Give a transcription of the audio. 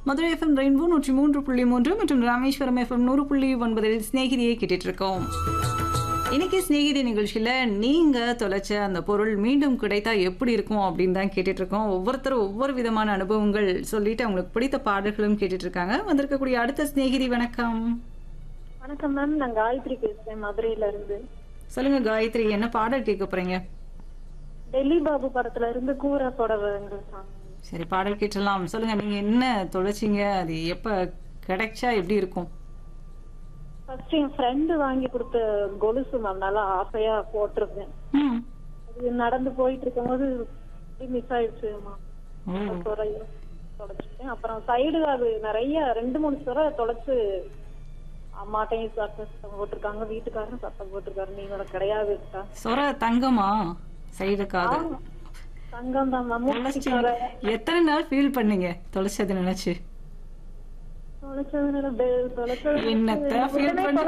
Madurai FM rainbow நூற்றி மூன்று புள்ளி மூன்று மற்றும் ராமேஸ்வரம் எஃப்எம் நூறு புள்ளி ஒன்பதில் சிநேகிதியை கேட்டுட்டு இருக்கோம் இன்னைக்கு சிநேகிதி நிகழ்ச்சியில் நீங்கள் தொலைச்ச அந்த பொருள் மீண்டும் கிடைத்தா எப்படி இருக்கும் அப்படின்னு தான் கேட்டுட்டு இருக்கோம் ஒவ்வொருத்தரும் ஒவ்வொரு விதமான அனுபவங்கள் சொல்லிட்டு அவங்களுக்கு பிடித்த பாடல்களும் கேட்டுட்டு இருக்காங்க வந்திருக்கக்கூடிய அடுத்த சிநேகிதி வணக்கம் வணக்கம் மேம் நான் காயத்ரி பேசுறேன் மதுரையில இருந்து சொல்லுங்க காயத்ரி என்ன பாடல் கேட்க போறீங்க டெல்லி பாபு படத்துல இருந்து கூரை புடவைங்க சாங் சரி பாடல் கேட்டலாம் சொல்லுங்க நீங்க என்ன தொலைச்சிங்க அது எப்ப கிடைச்சா எப்படி இருக்கும் ஃபர்ஸ்ட் என் ஃப்ரெண்டு வாங்கி கொடுத்த கொலுசு மேம் நல்லா ஆசையா போட்டிருந்தேன் ம். அது நடந்து போயிட்டு இருக்கும்போது மிஸ் ஆயிடுச்சு ஓ. துறைய தொலைச்சிட்டேன் அப்புறம் சைடு அது நிறைய ரெண்டு மூணு சுரை தொலைச்சு அம்மாட்டையும் சத்தம் போட்டிருக்காங்க வீட்டுக்காரரும் சத்தம் போட்டிருக்காரு நீங்களோட கிடையாது இருக்கா சொர தங்கமா சைடு காது தங்கம் தான் மேம் தொலைச்சிட்டீங்க. எத்தனை நாள் ஃபீல் பண்ணீங்க தொலைச்சதை நினைச்சு தொலைச்சதுனால தொலைச்சது என்னத்த ஃபீல் பண்ண